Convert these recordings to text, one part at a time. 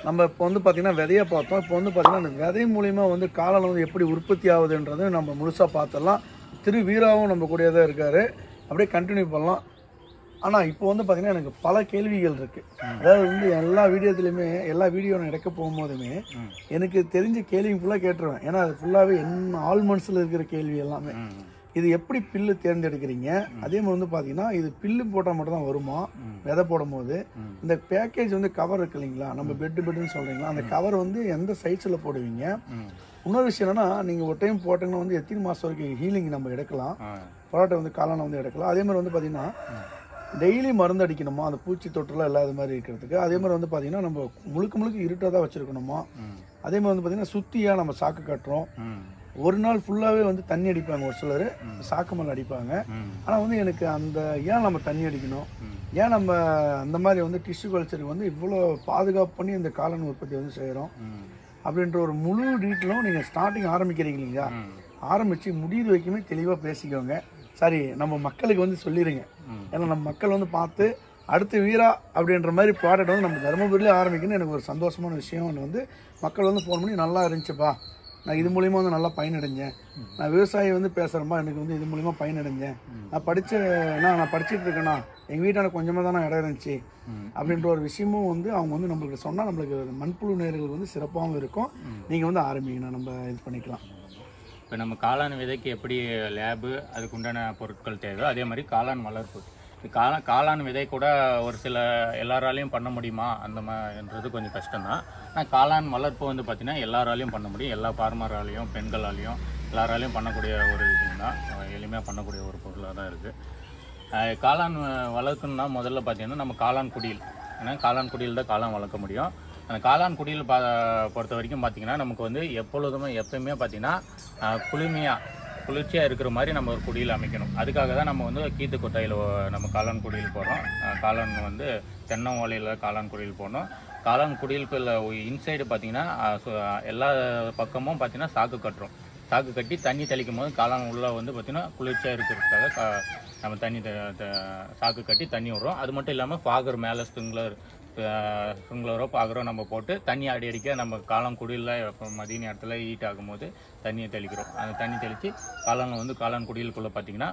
நம்ம இப்போ வந்து பார்த்திங்கன்னா விதைய பார்த்தோம் இப்போ வந்து பார்த்திங்கன்னா அந்த விதை மூலிமா வந்து காளான் வந்து எப்படி உற்பத்தி ஆகுதுன்றது நம்ம முழுசாக பார்த்துடலாம் திரு வீராவும் நம்ம கூடயே தான் இருக்கார் அப்படியே கண்டினியூ பண்ணலாம் ஆனால் இப்போ வந்து பார்த்திங்கன்னா எனக்கு பல கேள்விகள் இருக்குது அதாவது வந்து எல்லா வீடியோத்துலையுமே எல்லா வீடியோ நான் எடுக்க போகும்போதுமே ம். எனக்கு தெரிஞ்ச கேள்வி ஃபுல்லாக கேட்டுருவேன் ஏன்னா அது ஃபுல்லாகவே என்ன ஆள் மனசில் இருக்கிற கேள்வி எல்லாமே ம். இது எப்படி பில்லு தேர்ந்தெடுக்கிறீங்க அதே மாதிரி வந்து பார்த்தீங்கன்னா இது பில்லு போட்டால் மட்டும் தான் வருமா ம். விதை போடும் போது ம். இந்த பேக்கேஜ் வந்து கவர் இருக்கு இல்லைங்களா நம்ம பெட்டு பெட்டுன்னு சொல்கிறீங்களா அந்த கவர் வந்து எந்த சைஸில் போடுவீங்க ம். இன்னொரு விஷயம் என்னன்னா நீங்கள் ஒரு டைம் போட்டிங்கன்னா வந்து எத்தனை மாதம் வரைக்கும் ஹீலிங் நம்ம எடுக்கலாம் ஆ. பரோட்டா வந்து காளானை வந்து எடுக்கலாம் அதே மாதிரி வந்து பார்த்தீங்கன்னா டெய்லி மருந்து அடிக்கணுமா அந்த பூச்சி தொற்றுலாம் இல்லாத மாதிரி இருக்கிறதுக்கு அதே மாதிரி வந்து பார்த்தீங்கன்னா நம்ம முழுக்க முழுக்க இருட்டாக தான் வச்சுருக்கணுமா ம். அதே மாதிரி வந்து பார்த்தீங்கன்னா சுத்தியாக நம்ம சாக்கு கட்டுறோம் ம். ஒரு நாள் ஃபுல்லாகவே வந்து தண்ணி அடிப்பாங்க ஒரு சிலர் சாக்கு மேலே அடிப்பாங்க ம். ஆனால் வந்து எனக்கு அந்த ஏன் நம்ம தண்ணி அடிக்கணும் ம். ஏன் நம்ம அந்த மாதிரி வந்து டிஷ்யூ கல்ச்சருக்கு வந்து இவ்வளோ பாதுகாப்பு பண்ணி இந்த காளான் உற்பத்தி வந்து செய்கிறோம் ம். அப்படின்ற ஒரு முழு டீட்டெயிலும் நீங்கள் ஸ்டார்டிங் ஆரம்பிக்கிறீங்க இல்லைங்களா ம். ஆரம்பித்து முடிவு வரைக்குமே தெளிவாக பேசிக்கோங்க சரி நம்ம மக்களுக்கு வந்து சொல்லிடுங்க ம். ஏன்னா நம்ம மக்கள் வந்து பார்த்து அடுத்து வீரா அப்படின்ற மாதிரி ப்ராடக்ட் வந்து நம்ம தருமபுரியிலே ஆரம்பிக்கணும்னு எனக்கு ஒரு சந்தோஷமான விஷயம் ஒன்று வந்து மக்கள் வந்து ஃபோன் பண்ணி நல்லா இருந்துச்சுப்பா நான் இது மூலிமா வந்து நல்லா பயனடைஞ்சேன் நான் விவசாயி வந்து பேசுகிறேன்பா எனக்கு வந்து இது மூலிமா பயனடைஞ்சேன் நான் படித்த நான் நான் படிச்சுட்டு இருக்கேண்ணா எங்கள் வீட்டான கொஞ்சமாக தானே இடம் இருந்துச்சு ம். அப்படின்ற ஒரு விஷயமும் வந்து அவங்க வந்து நம்மளுக்கு சொன்னால் நம்மளுக்கு மண்புழு நேர்கள் வந்து சிறப்பாகவும் இருக்கும் நீங்கள் வந்து ஆரம்பிங்கண்ணா நம்ம இது பண்ணிக்கலாம் இப்போ நம்ம காளான் விதைக்கு எப்படி லேபு அதுக்கு உண்டான பொருட்கள் தேவையோ அதே மாதிரி காளான் வளர்ப்பு இது காளான் காளான் விதை கூட ஒரு சில எல்லாராலையும் பண்ண முடியுமா அந்த மாதிரின்றது கொஞ்சம் கஷ்டம்தான் ஆனால் காளான் வளர்ப்பு வந்து பார்த்திங்கன்னா எல்லாராலையும் பண்ண முடியும் எல்லா பார்மராலையும் பெண்களாலையும் எல்லாராலையும் பண்ணக்கூடிய ஒரு விஷயம் தான் எளிமையாக பண்ணக்கூடிய ஒரு பொருளாக தான் இருக்குது காளான் வ- வளர்க்கணும்னா முதல்ல பார்த்தீங்கன்னா நம்ம காளான் குடில் ஏன்னா காளான் குடியில் தான் காளான் வளர்க்க முடியும் அந்த காளான் குடியில் பா பொறுத்த வரைக்கும் பார்த்தீங்கன்னா நமக்கு வந்து எப்பொழுதுமே எப்பயுமே பார்த்தீங்கன்னா குளுமையாக குளிர்ச்சியாக இருக்கிற மாதிரி நம்ம ஒரு குடியில் அமைக்கணும் அதுக்காக தான் நம்ம வந்து கீத்து கொட்டாயில் நம்ம காளான் குடியில் போடுறோம் அஹ் காளான் வந்து தென்னை ஓலையில் காளான் குடியில் போடணும் காளான் குடியிருப்பில் இன்சைடு பார்த்தீங்கன்னா அஹ் சு- எல்லா பக்கமும் பார்த்தீங்கன்னா சாக்கு கட்டுறோம் சாக்கு கட்டி தண்ணி தெளிக்கும் போது காளான் உள்ள வந்து பார்த்தீங்கன்னா குளிர்ச்சியாக இருக்கிறதுக்காக கா- நம்ம தண்ணி த- த- சாக்கு கட்டி தண்ணி விடுறோம் அது மட்டும் இல்லாமல் ஃபாகர் மேலே ஸ்ப்ரிங்க்லர் ஸ்ப்ரிங்க்லரோ பாகரோ நம்ம போட்டு தண்ணி அடி அடிக்க நம்ம காளான் குடியில் இப்போ மதிய நேரத்தில் ஹீட் ஆகும்போது தண்ணியை தெளிக்கிறோம் அந்த தண்ணி தெளித்து காளான் வந்து காளான் குடிலுக்குள்ளே பார்த்தீங்கன்னா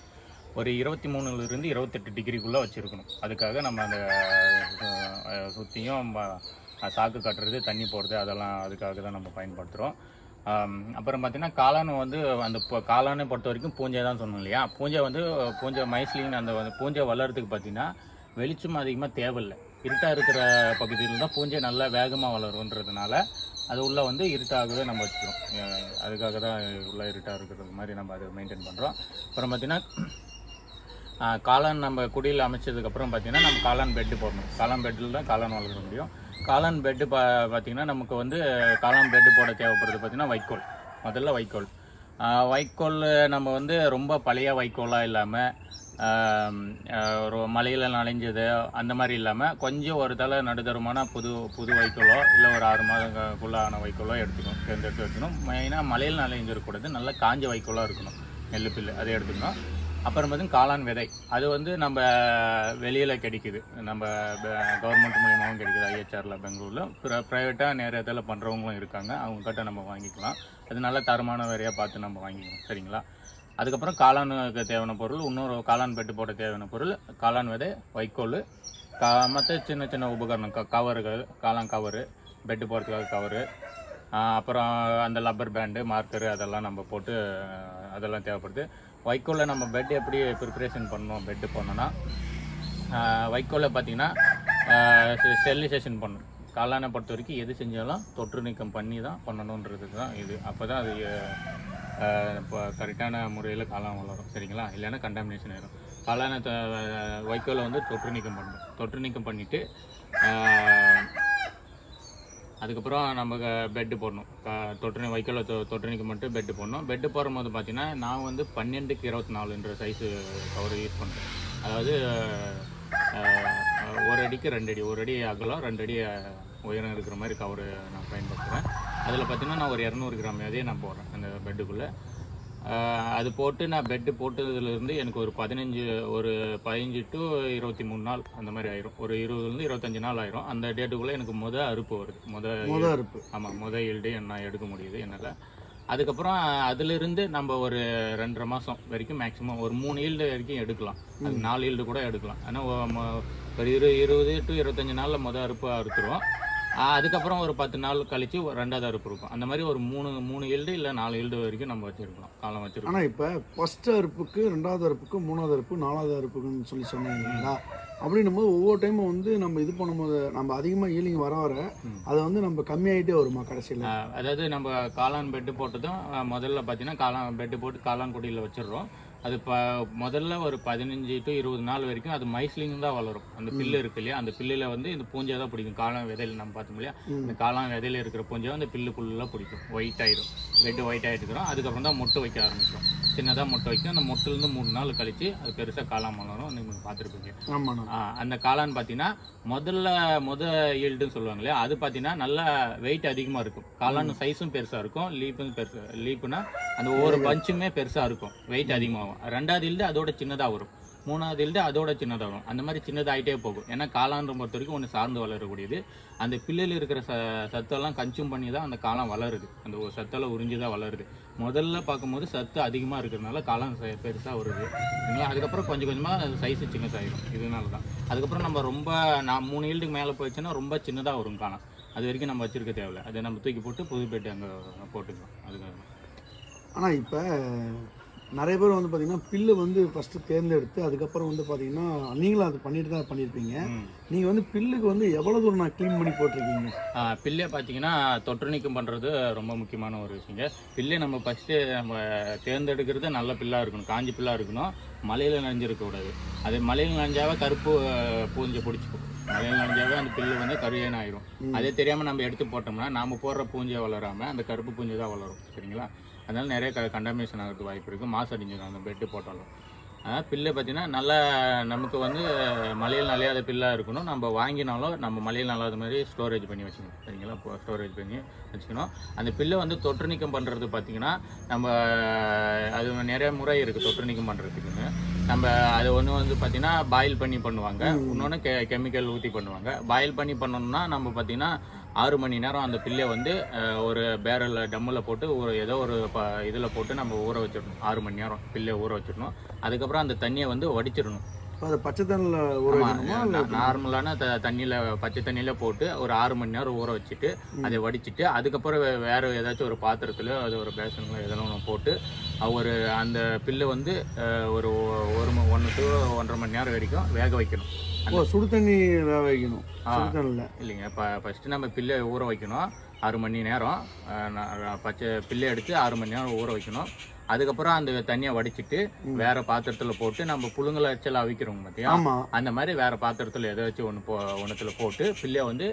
ஒரு இருபத்தி மூணுலேருந்து இருபத்தெட்டு டிகிரிக்குள்ளே வச்சுருக்கணும் அதுக்காக நம்ம அந்த அஹ், சுற்றியும் ம- சாக்கு கட்டுறது தண்ணி போடுறது அதெல்லாம் அதுக்காக தான் நம்ம பயன்படுத்துகிறோம் அப்புறம் பார்த்தீங்கன்னா காளான் வந்து அந்த பொ- காளானை பொறுத்த வரைக்கும் பூஞ்சை தான் சொன்னோம் இல்லையா பூஞ்சை வந்து பூஞ்சை மைஸ்லின் அந்த வந்து பூஞ்சை வளர்றதுக்கு பார்த்தீங்கன்னா வெளிச்சம் அதிகமாக தேவையில்லை இருட்டாக இருக்கிற பகுதியில் தான் பூஞ்சை நல்லா வேகமாக வளருன்றதுனால அது உள்ளே வந்து இருட்டாகவே நம்ம வச்சுக்கிறோம் அஹ் அதுக்காக தான் உள்ள இருட்டாக இருக்கிறது மாதிரி நம்ம அதை மெயின்டைன் பண்ணுறோம் அப்புறம் பார்த்தீங்கன்னா ஆஹ் காளான் நம்ம குடியில் அமைச்சதுக்கப்புறம் பார்த்தீங்கன்னா நம்ம காளான் பெட்டு போடணும் காளான் பெட்டில் தான் காளான் வளர்க்க முடியும் காளான் பெட்டு பா பார்த்தீங்கன்னா நமக்கு வந்து காளான் பெட்டு போட தேவைப்படுறது பார்த்தீங்கன்னா வைக்கோல் முதல்ல வைக்கோல் ஆஹ் வைக்கோல் நம்ம வந்து ரொம்ப பழைய வைக்கோலாக இல்லாமல் ஒரு மலையில் நனைஞ்சது அந்த மாதிரி இல்லாமல் கொஞ்சம் ஒரு தலை நடுத்தரமான புது புது வைக்கோலோ இல்லை ஒரு ஆறு மாதங்களுக்குள்ள ஆன வைக்கோலோ எடுத்துக்கணும் தேர்ந்தெடுத்து எடுத்துக்கணும் மெயினாக மலையில் நனைஞ்சிருக்கூடாது நல்லா காஞ்ச வைக்கோலாக இருக்கணும் நெல்லு பில்லு அதை எடுத்துக்கணும் அப்புறம் பார்த்தீங்கன்னா காளான் விதை அது வந்து நம்ம வெளியில் கிடைக்குது நம்ம கவர்மெண்ட் மூலியமாகவும் கிடைக்குது ஐஹெச்ஆரில் பெங்களூரில் பிற ப்ரைவேட்டாக நேரத்தில் பண்ணுறவங்களும் இருக்காங்க அவங்க கிட்ட நம்ம வாங்கிக்கலாம் அது நல்ல தரமான விதையாக பார்த்து நம்ம வாங்கிக்கணும் சரிங்களா அதுக்கப்புறம் காளானுக்கு தேவையான பொருள் இன்னொரு காளான் பெட்டு போட தேவையான பொருள் காளான் விதை வைக்கோல் கா மற்ற சின்ன சின்ன உபகரணம் க கவருகள் காளான் கவரு பெட்டு போடுறதுக்காக கவரு அப்புறம் அந்த லப்பர் பேண்டு மார்க்கரு அதெல்லாம் நம்ம போட்டு ஆஹ், அதெல்லாம் தேவைப்படுது வைக்கோலில் நம்ம பெட் எப்படி ப்ரிப்பரேஷன் பண்ணணும் பெட்டு பண்ணோன்னா வைக்கோலில் பார்த்தீங்கன்னா ஸ்டெரிலைசேஷன் பண்ணணும் காளானை பொறுத்த வரைக்கும் எது செஞ்சாலும் தொற்று நீக்கம் பண்ணி தான் பண்ணணுன்றதுக்கு தான் இது அப்போ தான் அது ஆஹ், இப்போ கரெக்டான முறையில் காளான் வளரும் சரிங்களா இல்லைன்னா கண்டாமினேஷன் ஆயிடும் காளானை த- வைக்கோலை வந்து தொற்று நீக்கம் பண்ணணும் தொற்று நீக்கம் பண்ணிவிட்டு அதுக்கப்புறம் நமக்கு பெட்டு போடணும் க- தொற்று வைக்கோல தொ தொற்று நீக்கம் மட்டும் பெட்டு போடணும் பெட்டு போடும்போது பார்த்தீங்கன்னா நான் வந்து பன்னெண்டுக்கு இருபத்தி நாலுன்ற சைஸு கவர் யூஸ் பண்ணுறேன் அதாவது அஹ், ஒரு அடிக்கு ரெண்டு அடி ஒரு அடி அகலம் ரெண்டு அடி அஹ், உயரம் இருக்கிற மாதிரி கவர் நான் பயன்படுத்துகிறேன் அதில் பார்த்தீங்கன்னா நான் ஒரு இரநூறு கிராம் விதையை நான் போடுறேன் அந்த பெட்டுக்குள்ளே ஆஹ் அது போட்டு நான் பெட்டு போட்டதுலேருந்து எனக்கு ஒரு பதினஞ்சு ஒரு பதினஞ்சு டு இருபத்தி மூணு நாள் அந்த மாதிரி ஆயிரும் ஒரு இருபதுலேருந்து இருபத்தஞ்சு நாள் ஆயிரும் அந்த டேட்டுக்குள்ளே எனக்கு முத அறுப்பு வருது முத முத இருப்பு ஆமாம் முத ஈல்டு நான் எடுக்க முடியுது என்னால் அதுக்கப்புறம் அதிலிருந்து நம்ம ஒரு ரெண்டரை மாதம் வரைக்கும் மேக்ஸிமம் ஒரு மூணு ஈல்டு வரைக்கும் எடுக்கலாம் அது நாலு ஈல்டு கூட எடுக்கலாம் ஆனால் ஒரு இரு இருபது டு இருபத்தஞ்சு நாளில் முத அறுப்பு அறுத்துருவோம் ஆஹ் அதுக்கப்புறம் ஒரு பத்து நாள் கழிச்சு ஒரு ரெண்டாவது அறுப்பு இருக்கும் அந்த மாதிரி ஒரு மூணு மூணு ஈல்டு இல்லை நாலு ஈல்டு வரைக்கும் நம்ம வச்சிருக்கலாம் காலம் வச்சிருக்கோம் ஆனா இப்ப ஃபர்ஸ்ட் அறுப்புக்கு ரெண்டாவது அறுப்புக்கு மூணாவது அறுப்பு நாலாவது அறுப்புக்குன்னு சொல்லி சொன்னீங்க இல்லைங்களா அப்படின்னும் போது ஒவ்வொரு டைமும் வந்து நம்ம இது பண்ணும்போது நம்ம அதிகமா ஈலிங் வர வர ம். அது வந்து நம்ம கம்மியாயிட்டே வருமா கடைசியில ஆஹ் அதாவது நம்ம காளான் பெட்டு போட்டதும் ஆஹ் முதல்ல பார்த்தீங்கன்னா காளான் பெட்டு போட்டு காளான் குடியில் வச்சிடுறோம் அது ப முதல்ல ஒரு பதினஞ்சு டு இருபது நாள் வரைக்கும் அது மைஸ்லிங் தான் வளரும் அந்த பில்லு இருக்கு இல்லையா அந்த பில்லில் வந்து இந்த பூஞ்சை தான் பிடிக்கும் காளான் விதையில நம்ம பார்த்தோம் இல்லையா ம். இந்த காளான் விதையில இருக்கிற பூஞ்சை அந்த பில்லுக்குள்ளே பிடிக்கும் ஒயிட் ஆயிடும் பெட்டு ஒயிட் ஆகிட்டு இருக்கிறோம் அதுக்கப்புறம் தான் முட்டை வைக்க ஆரம்பிக்கும் சின்னதாக முட்டை வைக்கும் அந்த முட்டிலேருந்து மூணு நாள் கழிச்சு அது பெருசாக காளான் வளரும் நீங்கள் பார்த்துருப்பீங்க ஆமாண்ணா ஆ, அந்த காளான் பார்த்தீங்கன்னா முதல்ல முத ஈல்டுன்னு சொல்லுவாங்க இல்லையா அது பார்த்தீங்கன்னா நல்லா வெயிட் அதிகமாக இருக்கும் காளான் சைஸும் பெருசாக இருக்கும் லீப்பும் பெருசு லீப்புனா அந்த ஒவ்வொரு பஞ்சுமே பெருசாக இருக்கும் வெயிட் அதிகமாகும் ரெண்டாவது ஈல்டு அதோட சின்னதாக வரும் மூணாவது ஈல்டு அதோட சின்னதாக வரும் அந்த மாதிரி சின்னதாயிட்டே போகும் ஏன்னா காளான் பொறுத்த வரைக்கும் ஒன்று சார்ந்து வளரக்கூடியது அந்த பில்லில் இருக்கிற ச சத்தெல்லாம் கன்சியூம் பண்ணி தான் அந்த காளான் வளருது அந்த ஒரு சத்தெல்லாம் உறிஞ்சி தான் வளருது முதல்ல பார்க்கும்போது சத்து அதிகமாக இருக்கிறதுனால காளான் பெருசாக வருது சரிங்களா அதுக்கப்புறம் கொஞ்சம் கொஞ்சமாக சைஸு சின்னதாயிரும் இதனால தான் அதுக்கப்புறம் நம்ம ரொம்ப நான் மூணு ஈல்டுக்கு மேலே போயிடுச்சுன்னா ரொம்ப சின்னதாக வரும் காளான் அது வரைக்கும் நம்ம வச்சிருக்க தேவையில்ல அதை நம்ம தூக்கி போட்டு புது பெட்டு அங்கே போட்டுக்கலாம் அதுக்காக தான். ஆனா இப்ப நிறைய பேர் வந்து பாத்தீங்கன்னா பில்லு வந்து ஃபர்ஸ்ட் தேர்ந்தெடுத்து அதுக்கப்புறம் வந்து பாத்தீங்கன்னா நீங்களும் அது பண்ணிட்டு தான் பண்ணியிருப்பீங்க ம். நீங்க வந்து பில்லுக்கு வந்து எவ்வளவு தூரம் நான் க்ளீன் பண்ணி போட்டிருக்கீங்க ஆ, பில்லே பார்த்தீங்கன்னா தொற்று நீக்கம் பண்ணுறது ரொம்ப முக்கியமான ஒரு விஷயங்க பில்லை நம்ம ஃபஸ்ட்டு நம்ம தேர்ந்தெடுக்கிறது நல்ல பில்லாக இருக்கணும் காஞ்சி பில்லாக இருக்கணும் மலையில் நனைஞ்சிருக்கக்கூடாது அது மலையில் நனைஞ்சாவே கருப்பு அஹ், பூஞ்சை பிடிச்சிக்கும் மலையில் நனைஞ்சாவே அந்த பில்லு வந்து கருவேன ஆயிரும் ம். அதே தெரியாமல் நம்ம எடுத்து போட்டோம்னா நாம போடுற பூஞ்சை வளராமல் அந்த கருப்பு பூஞ்சை தான் வளரும் சரிங்களா அதனால நிறைய க கண்டாமினேஷன் ஆகிறதுக்கு வாய்ப்பு இருக்குது மாசு அடிஞ்சிடும் அந்த பெட்டு போட்டாலும் அதான் பில்லு பார்த்தீங்கன்னா நல்லா நமக்கு வந்து மலையில் நலையாத பில்லாக இருக்கணும் நம்ம வாங்கினாலும் நம்ம மலையில் நல்லாத மாதிரி ஸ்டோரேஜ் பண்ணி வச்சுக்கணும் சரிங்களா ஸ்டோரேஜ் பண்ணி வச்சுக்கணும் அந்த பில்லை வந்து தொற்று நீக்கம் பண்ணுறது பார்த்தீங்கன்னா நம்ம அது நிறைய முறை இருக்குது தொற்று நீக்கம் பண்ணுறதுக்குன்னு நம்ம அது ஒன்று வந்து பார்த்தீங்கன்னா பாயில் பண்ணி பண்ணுவாங்க இன்னொன்று கெ கெமிக்கல் ஊற்றி பண்ணுவாங்க பாயில் பண்ணி பண்ணணும்னா நம்ம பார்த்தீங்கன்னா ஆறு மணி நேரம் அந்த பில்லை வந்து அஹ், ஒரு பேரலில் டம்மில் போட்டு ஒரு ஏதோ ஒரு ப இதில் போட்டு நம்ம ஊற வச்சிடணும் ஆறு மணி நேரம் பில்லை ஊற வச்சிடணும் அதுக்கப்புறம் அந்த தண்ணியை வந்து வடிச்சிடணும் இப்போ அதை பச்சை தண்ணியில் ஊற வைக்கணுமா இல்லை நார்மலான த தண்ணியில் பச்சை தண்ணியில் போட்டு ஒரு ஆறு மணி நேரம் ஊற வச்சுட்டு அதை வடிச்சிட்டு அதுக்கப்புறம் வே- வேற ஏதாச்சும் ஒரு பாத்திரத்துல அது ஒரு பேசனில் எதெல்லாம் ஒன்று போட்டு அஹ் ஒரு அந்த பில்லு வந்து அஹ், ஒரு ஒ- ஒரு ம- ஒன்று டு ஒன்றரை மணி நேரம் வரைக்கும் வேக வைக்கணும் ஓ சுடு தண்ணி வேக வைக்கணும் ஆ. சுடு தண்ணியில் இல்லைங்க இப்போ ஃபஸ்ட்டு நம்ம பில்லை ஊற வைக்கணும் ஆறு மணி நேரம் அஹ், ந- பச்சை பில்லை எடுத்து ஆறு மணி நேரம் ஊற வைக்கணும் அதுக்கப்புறம் அந்த தண்ணியை வடிச்சிட்டு வேற பாத்திரத்துல போட்டு நம்ம புழுங்கல் அச்சல் அவிக்கிறோம் பார்த்தியா ஆமா அந்த மாதிரி வேற பாத்திரத்தில் ஏதாச்சும் ஒன்று போ ஒன்றுத்துல போட்டு பில்லையை வந்து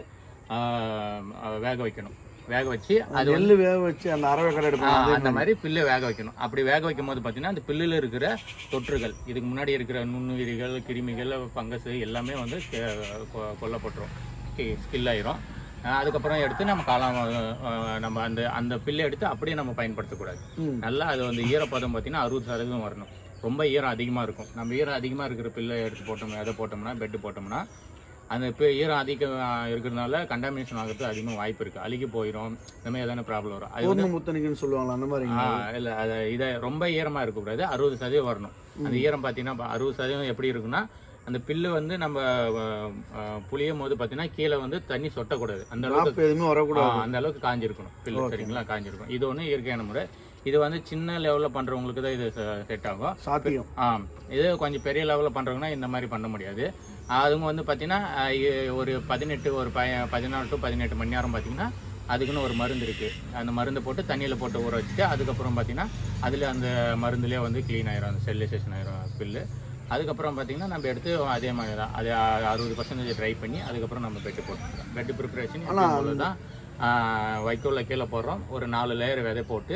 ஆஹ், வேக வைக்கணும் வேக வச்சு அது வந்து நெல் வேக வச்சு அந்த அரவை கடை ஆ, எடுப்போம் அதே அந்த மாதிரி பில்லை வேக வைக்கணும் அப்படி வேக வைக்கும் போது பார்த்தீங்கன்னா அந்த பில்லில் இருக்கிற தொற்றுகள் இதுக்கு முன்னாடி இருக்கிற நுண்ணுயிரிகள் கிருமிகள் ஃபங்கஸ் எல்லாமே வந்து கெ- கொ- கொல்லப்பட்டுரும் ஸ்கில் ஆயிரும் ஆஹ், அதுக்கப்புறம் எடுத்து நம்ம காலம் ஆஹ், நம்ம அந்த அந்த பில்லை எடுத்து அப்படியே நம்ம பயன்படுத்தக்கூடாது ம். நல்லா அது வந்து ஈரப்பதம் பார்த்தீங்கன்னா அறுபது சதவீதம் வரணும் ரொம்ப ஈரம் அதிகமாக இருக்கும் நம்ம ஈரம் அதிகமாக இருக்கிற பில்லை எடுத்து போட்டோம்னா எதை போட்டோம்னா பெட்டு போட்டோம்னா அந்த இப்போ ஈரம் அதிகம் இருக்கிறதுனால கண்டாமினேஷன் ஆகிறது அதிகமாக வாய்ப்பு இருக்குது அழுகி போயிடும் இந்த மாதிரி எதனா ப்ராப்ளம் வரும் அது வந்து பூர்ண முத்தணிக்குன்னு சொல்லுவாங்களா அந்த மாதிரி ஆ, இல்ல அது இதை ரொம்ப ஈரமா இருக்கக்கூடாது அறுபது சதவீதம் வரணும் அந்த ஈரம் பார்த்தீங்கன்னா இப்ப அறுபது சதவீதம் எப்படி இருக்குன்னா அந்த பில்லு வந்து நம்ம அஹ், அஹ், புளியும் போது பார்த்தீங்கன்னா கீழே வந்து தண்ணி சொட்டக்கூடாது அந்த அளவுக்கு நாப்பு எதுவுமே வரக்கூடாது ஆ, அந்த அளவுக்கு காஞ்சிருக்கணும் பில்லு சரிங்களா காஞ்சிருக்கும் இது ஒன்று இயற்கையான முறை இது வந்து சின்ன லெவலில் பண்ணுறவங்களுக்கு தான் இது செட் ஆகும் சாத்தியம் ஆ இது கொஞ்சம் பெரிய லெவலில் பண்ணுறவங்கன்னா இந்த மாதிரி பண்ண முடியாது அதுங்க வந்து பார்த்தீங்கன்னா அஹ், இ- ஒரு பதினெட்டு ஒரு ப பதினாலு டு பதினெட்டு மணி நேரம் பார்த்தீங்கன்னா அதுக்குன்னு ஒரு மருந்து இருக்குது அந்த மருந்தை போட்டு தண்ணியில் போட்டு ஊற வச்சுட்டு அதுக்கப்புறம் பார்த்தீங்கன்னா அதில் அந்த மருந்துலேயே வந்து க்ளீன் ஆயிரும் அந்த செல்லைசேஷன் ஆயிரும் பில்லு அதுக்கப்புறம் பார்த்தீங்கன்னா நம்ம எடுத்து அதே மாதிரி தான் அது அ- அறுபது பர்சன்டேஜ் ட்ரை பண்ணி அதுக்கப்புறம் நம்ம பெட்டு போட்டுக்கலாம் பெட்டு ப்ரிப்பரேஷன் தான் வைக்கோலில் கீழே போடுறோம் ஒரு நாலு லேயர் விதை போட்டு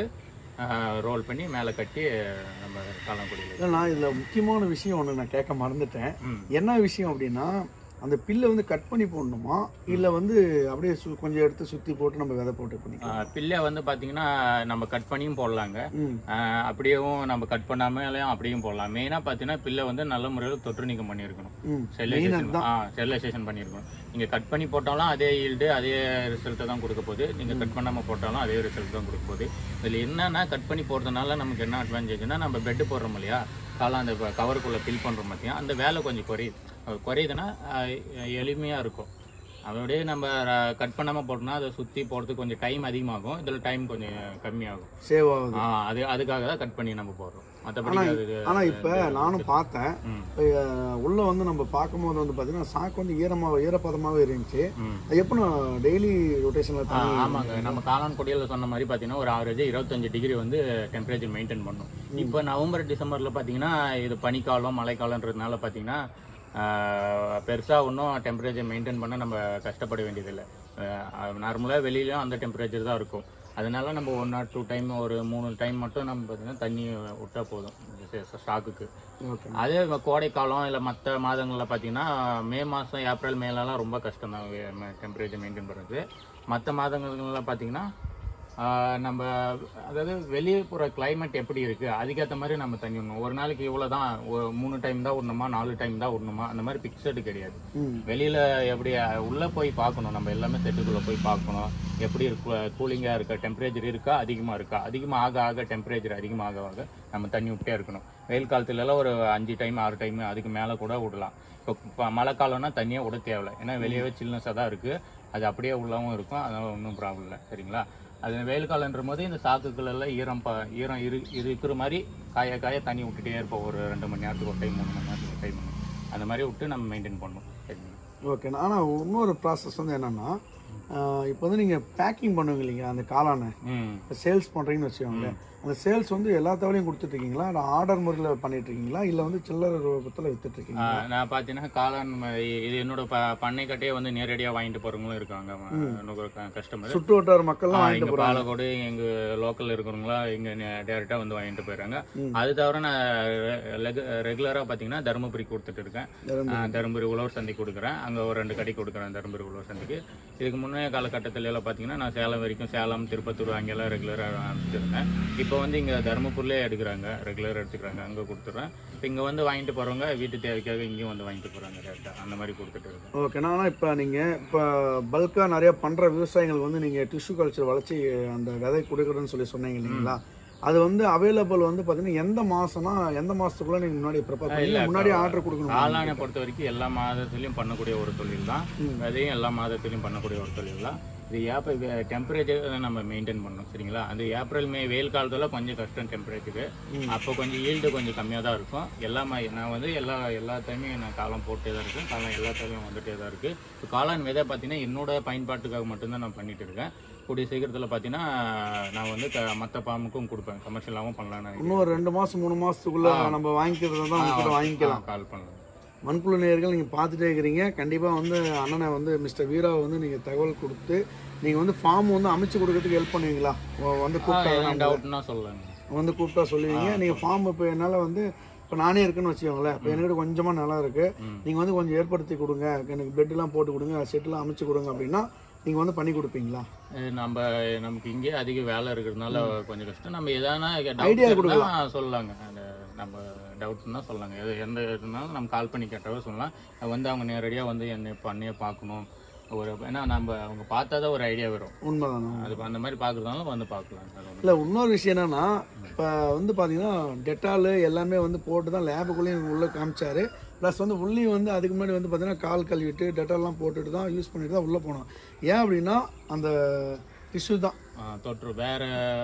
ரோல் பண்ணி மேலே கட்டி நம்ம காளாங்குடியில் இல்லை நான் இதில் முக்கியமான விஷயம் ஒன்று நான் கேட்க மறந்துட்டேன் ம் என்ன விஷயம் அப்படின்னா அந்த பில்லை வந்து கட் பண்ணி போடணுமா இல்லை வந்து அப்படியே சு- கொஞ்சம் எடுத்து சுற்றி போட்டு நம்ம விதை போட்டு பண்ணிக்கலாம் ஆஹ் பில்லை வந்து பார்த்தீங்கன்னா நம்ம கட் பண்ணியும் போடலாங்க ம் ஆஹ் அப்படியேவும் நம்ம கட் பண்ணாமலையும் அப்படியும் போடலாம் மெயினாக பார்த்தீங்கன்னா பில்லை வந்து நல்ல முறையில் தொற்று நீக்கம் பண்ணியிருக்கணும் ம் ஸ்டெரிலைசேஷன் ஆ ஸ்டெரிலைசேஷன் பண்ணியிருக்கணும் நீங்கள் கட் பண்ணி போட்டாலும் அதே ஈல்டு அதே ரிசல்ட்டை தான் கொடுக்க போகுது நீங்கள் கட் பண்ணாமல் போட்டாலும் அதே ரிசல்ட் தான் கொடுக்க போகுது இதில் என்னன்னா கட் பண்ணி போடுறதுனால நமக்கு என்ன அட்வான்டேஜ்னா நம்ம பெட்டு போடுறோம் இல்லையா காலம் அந்த கவருக்குள்ளே ஃபில் பண்ணுறோம் பார்த்தியா அந்த வேலை கொஞ்சம் குறையுது அது குறையுதுன்னா எளிமையாக இருக்கும் அப்படியே நம்ம கட் பண்ணாமல் போட்டோம்னா அதை சுற்றி போடுறதுக்கு கொஞ்சம் டைம் அதிகமாகும் இதில் டைம் கொஞ்சம் கம்மியாகும் சேவ் ஆகுது ஆ அது அதுக்காக தான் கட் பண்ணி நம்ம போடுறோம் மற்றபடி அது ஆனால் இப்போ நானும் பார்த்தேன் ம் அஹ் உள்ள வந்து நம்ம பார்க்கும்போது வந்து பார்த்தீங்கன்னா சாக்கு வந்து ஈரமாக ஈரப்பதமாகவே இருந்துச்சு ம் அது எப்போ நான் டெய்லி ரொட்டேஷனில் ஆ, தண்ணி ஆமாங்க நம்ம காளான் கொடியில் சொன்ன மாதிரி பார்த்தீங்கன்னா ஒரு ஆவரேஜ் இருபத்தஞ்சு டிகிரி வந்து டெம்பரேச்சர் மெயின்டைன் பண்ணும் இப்போ நவம்பர் டிசம்பரில் பார்த்தீங்கன்னா இது பனிக்காலம் மழைக்காலன்றதுனால பார்த்தீங்கன்னா பெருசாக ஒன்றும் டெம்பரேச்சர் மெயின்டைன் பண்ண நம்ம கஷ்டப்பட வேண்டியதில்லை நார்மலாக வெளியிலயும் அந்த டெம்பரேச்சர் தான் இருக்கும் அதனால நம்ம ஒன் ஆர் டூ டைம் ஒரு மூணு டைம் மட்டும் நம்ம பார்த்தீங்கன்னா தண்ணி விட்டா போதும் ஸ்டாக்குக்கு ஓகே அதே இப்ப கோடை காலம் இல்லை மற்ற மாதங்களில் பார்த்தீங்கன்னா மே மாதம் ஏப்ரல் மேலலாம் ரொம்ப கஷ்டம் தான் டெம்பரேச்சர் மெயின்டைன் பண்ணுறது மற்ற மாதங்கள்ல பார்த்தீங்கன்னா ஆஹ், நம்ம அதாவது வெளியே போகிற climate எப்படி இருக்குது அதுக்கேற்ற மாதிரி நம்ம தண்ணி விடணும் ஒரு நாளைக்கு இவ்வளோ தான் ஒரு மூணு டைம் தான் விடணுமா நாலு டைம் தான் விடணுமா அந்த மாதிரி பிக்சடு கிடையாது ம் வெளியில் எப்படி அஹ், உள்ளே போய் பார்க்கணும் நம்ம எல்லாமே செட்டுக்குள்ளே போய் பார்க்கணும் எப்படி இருக்கு கூலிங்காக இருக்கா டெம்பரேச்சர் இருக்கா அதிகமாக இருக்கா அதிகமாக ஆக ஆக டெம்பரேச்சர் அதிகமாக ஆக நம்ம தண்ணி விட்டே இருக்கணும் வெயில் காலத்துலலாம் ஒரு அஞ்சு டைம் ஆறு டைம் அதுக்கு மேலே கூட விடலாம் இப்போ இப்போ மழை காலம்னா தண்ணியே விட தேவையில்ல ஏன்னா வெளியவே சில்னஸாக தான் இருக்குது அது அப்படியே உள்ளவும் இருக்கும் அதனால ஒன்றும் ப்ராப்ளம் இல்லை சரிங்களா அது வெயில் காலன்ற போது இந்த சாக்குகள் எல்லாம் ஈரம் ப ஈரம் இரு இருக்கிற மாதிரி காய காய தண்ணி விட்டுட்டே இருப்போம் ஒரு ரெண்டு மணி நேரத்துக்கு ஒரு டைம் மூணு மணி நேரத்துக்கு ஒரு டைம் அந்த மாதிரி விட்டு நம்ம மெயின்டைன் பண்ணணும் சரிங்களா ஓகே ஆனால் இன்னொரு ப்ராசஸ் வந்து என்னென்னா இப்போ வந்து நீங்கள் பேக்கிங் பண்ணுவீங்க இல்லைங்க அந்த காளானை ம் இப்போ சேல்ஸ் பண்ணுறீங்கன்னு வச்சுக்கோங்களேன் அந்த சேல்ஸ் வந்து எல்லா தவளையும் கொடுத்துட்ருக்கீங்களா இல்லை ஆர்டர் முறையில் பண்ணிட்டு இருக்கீங்களா இல்லை வந்து சில்லறை ரூபத்தில் வித்துட்ருக்கீங்க ஆ, நான் பார்த்தீங்கன்னா காளான் ம- இது என்னோட ப பண்ணைக்கட்டையே வந்து நேரடியாக வாங்கிட்டு போகிறவங்களும் இருக்காங்க கஸ்டமர் சுற்று வட்டார மக்கள்லாம் வாங்கிட்டு இங்க போகிறாங்க பாலக்கோடு எங்க லோக்கல்ல இருக்கிறவங்களா இங்க டேரெக்டாக வந்து வாங்கிட்டு போயிடுறாங்க ம். அது தவிர நான் ரெகுலரா பாத்தீங்கன்னா தருமபுரி கொடுத்துட்டு இருக்கேன் ஆ, தருமபுரி உழவர் சந்தை கொடுக்குறேன் அங்க ஒரு ரெண்டு கடை கொடுக்குறேன் தருமபுரி உழவர் சந்தைக்கு இதுக்கு முன்னைய காலகட்டத்துல எல்லாம் பாத்தீங்கன்னா நான் சேலம் வரைக்கும் சேலம் திருப்பத்தூர் அங்கெல்லாம் ரெகுலராக அனுப்பிச்சிருந்தேன் இப்போ வந்து இங்க தருமபுரிலே எடுக்கிறாங்க ரெகுலராக எடுத்துக்கிறாங்க அங்க கொடுத்துட்றேன் இப்போ இங்க வந்து வாங்கிட்டு போறவங்க வீட்டு தேவைக்காக இங்கேயும் வந்து வாங்கிட்டு போறாங்க டேரெக்டாக அந்த மாதிரி கொடுத்துட்டு இருக்கேன் ஓகே ஆனால் இப்போ நீங்கள் இப்போ பல்காக நிறைய பண்ணுற விவசாயிகளுக்கு வந்து நீங்கள் டிஷ்யூ கல்ச்சர் வளர்ச்சி அந்த விதை கொடுக்குறேன்னு சொல்லி சொன்னீங்க இல்லைங்களா அது வந்து அவைலபிள் வந்து பார்த்தீங்கன்னா எந்த மாதம்னா எந்த மாதத்துக்குள்ளே நீங்கள் முன்னாடி ப்ரிப்பேர் பண்ணி முன்னாடி ஆர்டர் கொடுக்கணும் காளானை பொறுத்த வரைக்கும் எல்லா மாதத்துலையும் பண்ணக்கூடிய ஒரு தொழில் தான் ம். அதையும் எல்லா மாதத்துலையும் பண்ணக்கூடிய ஒரு தொழில் தான் இது ஏப்ப டெம்பரேச்சர் நம்ம மெயின்டைன் பண்ணணும் சரிங்களா அந்த ஏப்ரல் மே வெயில் காலத்துல கொஞ்சம் கஷ்டம் டெம்பரேச்சரு ம். அப்போ கொஞ்சம் ஈல்டு கொஞ்சம் கம்மியாக தான் இருக்கும் எல்லா மா- நான் வந்து எல்லா எல்லாத்தையுமே நான் காலம் போட்டே தான் இருக்கேன் காலம் எல்லாத்தையும் வந்துட்டே தான் இருக்கு இப்போ காளான் விதை பார்த்தீங்கன்னா என்னோட பயன்பாட்டுக்காக மட்டும்தான் நான் பண்ணிட்டு இருக்கேன் கூடிய சீக்கிரத்தில் பார்த்தீங்கன்னா நான் வந்து மற்ற பாம்புக்கும் கொடுப்பேன் கமர்ஷியலாகவும் பண்ணலாம்னு நினைக்கிறேன். இன்னும் ஒரு ரெண்டு மாதம் மூணு மாதத்துக்குள்ளே நம்ம வாங்கிக்கிறதா தான் உங்ககிட்ட வாங்கிக்கலாம் ஆ, கால் பண்ணலாம் மண்புழு நேயர்கள் நீங்கள் பார்த்துட்டே இருக்கிறீங்க கண்டிப்பாக வந்து அண்ணனை வந்து மிஸ்டர் வீராவை வந்து நீங்கள் தகவல் கொடுத்து நீங்கள் வந்து ஃபார்ம் வந்து அமைச்சு கொடுக்கறதுக்கு ஹெல்ப் பண்ணுவீங்களா வ- வந்து கூப்பிட்டா டவுட்னா சொல்லுங்க வந்து கூப்பிட்டா சொல்லுவீங்க நீங்கள் ஃபார்ம் இப்போ என்னால் வந்து இப்போ நானே இருக்குன்னு வச்சுக்கோங்களேன் இப்போ என்கிட்ட கொஞ்சமாக நிலம் இருக்குது ம். நீங்கள் வந்து கொஞ்சம் ஏற்படுத்தி கொடுங்க எனக்கு பெட்டெலாம் போட்டு கொடுங்க செட்டெலாம் அமைச்சு கொடுங்க அப்படின்னா நீங்கள் வந்து பண்ணி கொடுப்பீங்களா இது நம்ம நமக்கு இங்கே அதிக வேலை இருக்கிறதுனால கொஞ்சம் கஷ்டம் நம்ம எதானா Idea டவுட் சொல்லலாங்க அந்த நம்ம டவுட்னா சொல்லலாங்க எது எந்த இதுனாலும் நம்ம கால் பண்ணி கேட்டாவே சொல்லலாம் அது வந்து அவங்க நேரடியாக வந்து என்னை பண்ணியே பார்க்கணும் ஒரு ஏன்னா நம்ம அவங்க பார்த்தா தான் ஒரு ஐடியா வரும் உண்மைதானா அது அந்த மாதிரி பார்க்குறதுனால வந்து பார்க்கலாம் அது ஒண்ணும் இல்லை இன்னொரு விஷயம் என்னன்னா இப்போ வந்து பார்த்தீங்கன்னா டெட்டால் எல்லாமே வந்து போட்டு தான் லேபுக்குள்ளேயும் உள்ளே காமிச்சாரு ப்ளஸ் வந்து உள்ளேயும் வந்து அதுக்கு முன்னாடி வந்து பார்த்தீங்கன்னா கால் கழுவிட்டு டெட்டால்லாம் போட்டுட்டு தான் யூஸ் பண்ணிட்டு தான் உள்ளே போனோம் ஏன் அப்படின்னா அந்த டிஷ்யூ தான் ஆ, தொற்று வேற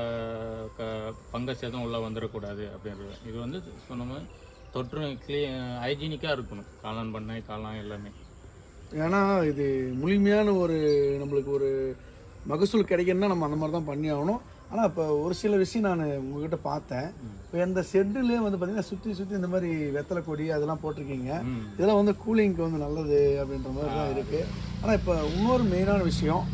பங்கஸ் எதுவும் உள்ளே வந்துடக்கூடாது அப்படின்றது இது வந்து சொன்ன மாதிரி தொற்று க்ளீ ஹைஜீனிக்காக இருக்கணும் காளான் பண்ணை காளான் எல்லாமே ஏன்னா இது முழுமையான ஒரு நம்மளுக்கு ஒரு மகசூல் கிடைக்கணும்னா நம்ம அந்த மாதிரி தான் பண்ணி ஆகணும் ஆனால் இப்போ ஒரு சில விஷயம் நான் உங்ககிட்ட பார்த்தேன் இப்போ இந்த ஷெட்டுலேயே வந்து பார்த்தீங்கன்னா சுற்றி சுற்றி இந்த மாதிரி வெத்தலை கொடி அதெல்லாம் போட்டிருக்கீங்க ம் இதெல்லாம் வந்து கூலிங்க்கு வந்து நல்லது அப்படின்ற மாதிரி தான் இருக்குது ஆனால் இப்போ இன்னொரு மெயினான விஷயம்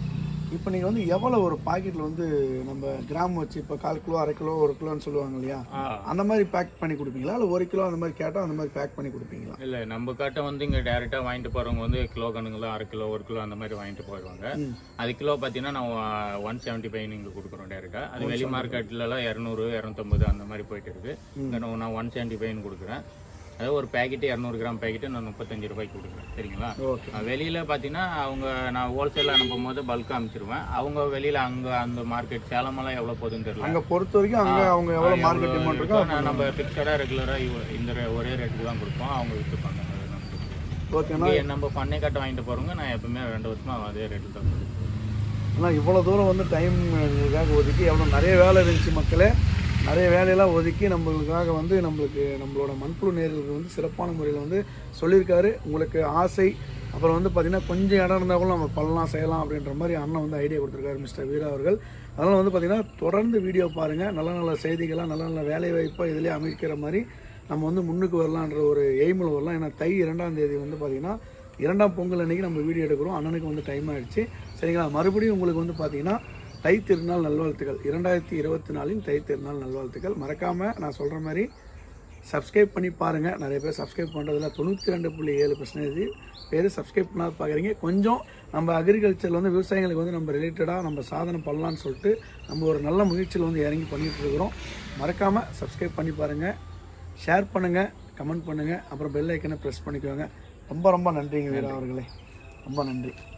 இப்போ நீங்கள் வந்து எவ்வளோ ஒரு பாக்கெட்டில் வந்து நம்ம கிராம் வச்சு இப்போ கால் கிலோ அரை கிலோ ஒரு கிலோன்னு சொல்லுவாங்க இல்லையா ஆ, அந்த மாதிரி பேக் பண்ணி கொடுப்பீங்களா இல்லை ஒரு கிலோ அந்த மாதிரி கேட்டால் அந்த மாதிரி பேக் பண்ணி கொடுப்பீங்களா இல்ல நம்ம கிட்ட வந்து இங்க டைரக்டா வாங்கிட்டு போறவங்க வந்து கிலோ கணக்குல அரை கிலோ ஒரு கிலோ அந்த மாதிரி வாங்கிட்டு போயிடுவாங்க ம். அது கிலோ பார்த்தீங்கன்னா நான் ஒன் செவன்ட்டி ஃபைவ் இங்கே கொடுக்குறோம் டேரெக்டாக அது வெளி மார்க்கெட்லலாம் இரநூறு இரநூத்தம்பது அந்த மாதிரி போயிட்டு இருக்கு இங்க நான் நான் ஒன் செவன்ட்டி ஃபைவ்னு கொடுக்குறேன் அதாவது ஒரு பேக்கெட்டு இரநூறு கிராம் பேக்கெட்டு நான் முப்பத்தஞ்சு ரூபாய்க்கு கொடுக்குறேன் சரிங்களா ஓகே அஹ் வெளியில பார்த்தீங்கன்னா அவங்க நான் ஹோல்சேலில் அனுப்பும் போது பல்காக அனுப்பிச்சிருவேன் அவங்க வெளியில அங்கே அந்த மார்க்கெட் சேலமெல்லாம் எவ்வளோ போகுதுன்னு தெரியல அங்கே பொறுத்த வரைக்கும் அங்கே அவங்க எவ்வளோ ஆ, மார்க்கெட் எவ்வளோ டிமாண்ட் இருக்கோ, இருக்கோ நான் நம்ம ஃபிக்ஸடாக ரெகுலராக இந்த ரே- ஒரே ரேட்டுக்கு தான் கொடுப்போம் அவங்க விற்றுப்பாங்க அது நமக்கு ஓகேண்ணா இங்கே நம்ம பண்ணை கட்ட வாங்கிட்டு போகிறவங்க நான் எப்பவுமே ரெண்டு வருஷமா அதே ரேட்டில் தான் கொடுப்பேன் ஆனால் இவ்வளோ தூரம் வந்து டைம் இதுக்காக ஒதுக்கி எவ்வளோ நிறைய வேலை இருந்துச்சு மக்களே நிறைய வேலையெல்லாம் ஒதுக்கி நம்மளுக்காக வந்து நம்மளுக்கு நம்மளோட மண்புழு நேர்களுக்கு வந்து சிறப்பான முறையில் வந்து சொல்லியிருக்காரு உங்களுக்கு ஆசை அப்புறம் வந்து பார்த்திங்கன்னா கொஞ்சம் இடம் இருந்தால் கூட நம்ம பண்ணலாம் செய்யலாம் அப்படின்ற மாதிரி அண்ணன் வந்து ஐடியா கொடுத்துருக்காரு மிஸ்டர் வீரா அவர்கள் அதனால் வந்து பார்த்திங்கன்னா தொடர்ந்து வீடியோ பாருங்கள் நல்ல நல்ல செய்திகளாக நல்ல நல்ல வேலை வாய்ப்பாக இதிலே அமைக்கிற மாதிரி நம்ம வந்து முன்னுக்கு வரலான்ற ஒரு எய்மில் வரலாம் ஏன்னா தை இரண்டாம் தேதி வந்து பார்த்திங்கன்னா இரண்டாம் பொங்கல் அன்னைக்கு நம்ம வீடியோ எடுக்கிறோம் அண்ணனுக்கு வந்து டைம் ஆயிடுச்சு சரிங்களா மறுபடியும் உங்களுக்கு வந்து பார்த்தீங்கன்னா தை திருநாள் நல்வாழ்த்துக்கள் இரண்டாயிரத்தி இருபத்தி நாலின் தை திருநாள் நல்வாழ்த்துக்கள் மறக்காமல் நான் சொல்கிற மாதிரி சப்ஸ்கிரைப் பண்ணி பாருங்கள் நிறைய பேர் சப்ஸ்கிரைப் பண்ணுறதுல தொண்ணூற்றி ரெண்டு புள்ளி ஏழு பர்சன்டேஜ் பேர் சப்ஸ்கிரைப் பண்ணாத பார்க்குறீங்க கொஞ்சம் நம்ம அக்ரிகல்ச்சரில் வந்து விவசாயிகளுக்கு வந்து நம்ம ரிலேட்டடாக நம்ம சாதனை பண்ணலான்னு சொல்லிட்டு நம்ம ஒரு நல்ல முயற்சியில் வந்து இறங்கி பண்ணிட்டு இருக்கிறோம் மறக்காமல் சப்ஸ்கிரைப் பண்ணி பாருங்கள் ஷேர் பண்ணுங்கள் கமெண்ட் பண்ணுங்கள் அப்புறம் பெல் ஐக்கனை ப்ரெஸ் பண்ணிக்கோங்க ரொம்ப ரொம்ப நன்றிங்க வீரா அவர்களே ரொம்ப நன்றி